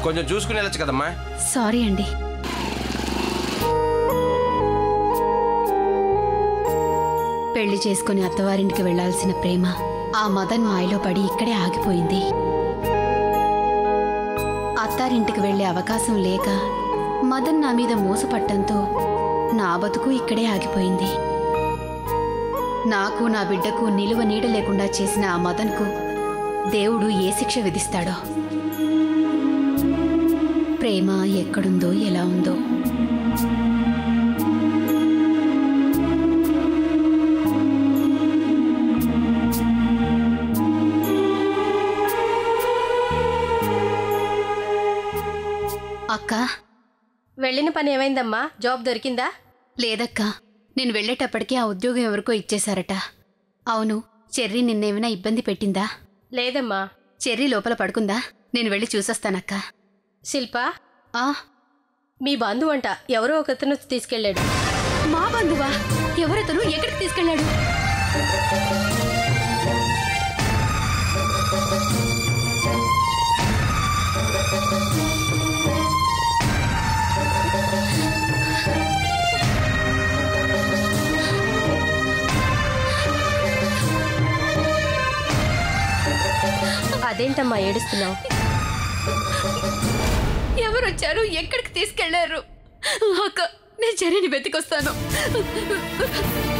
కొంచెం చూసుకుని వెళ్ళొచ్చు కదమ్మా సారీ అండి పెళ్లి చేసుకుని అత్తవారింటికి వెళ్లాల్సిన ప్రేమ ఆ మదన్ మాయలో పడి ఇక్కడే ఆగిపోయింది అత్తారింటికి వెళ్లే అవకాశం లేక మదన్ నా మీద మోసపట్టంతో నా బతుకు ఇక్కడే ఆగిపోయింది నాకు నా బిడ్డకు నిలువ నీడ లేకుండా చేసిన ఆ మదన్కు దేవుడు ఏ శిక్ష విధిస్తాడో ప్రేమ ఎక్కడుందో ఎలా ఉందో అక్క వెళ్ళిన పని ఏమైందమ్మా జాబ్ దొరికిందా లేదక్క నేను వెళ్ళేటప్పటికి ఆ ఉద్యోగం ఎవరికో ఇచ్చేశారట అవును చెర్రీ నిన్నేమైనా ఇబ్బంది పెట్టిందా లేదమ్మా చెర్రీ లోపల పడుకుందా నేను వెళ్ళి చూసొస్తానక్క శిల్ప ఆ మీ బంధువు అంట ఎవరో ఒకతను తీసుకెళ్ళాడు మా బంధువా ఎవరతను ఎక్కడికి తీసుకెళ్ళాడు అదేంటమ్మా ఏడుస్తున్నావు ఎవరొచ్చారు ఎక్కడికి తీసుకెళ్లారు అక్క నేను చెర్రీని వెతికొస్తాను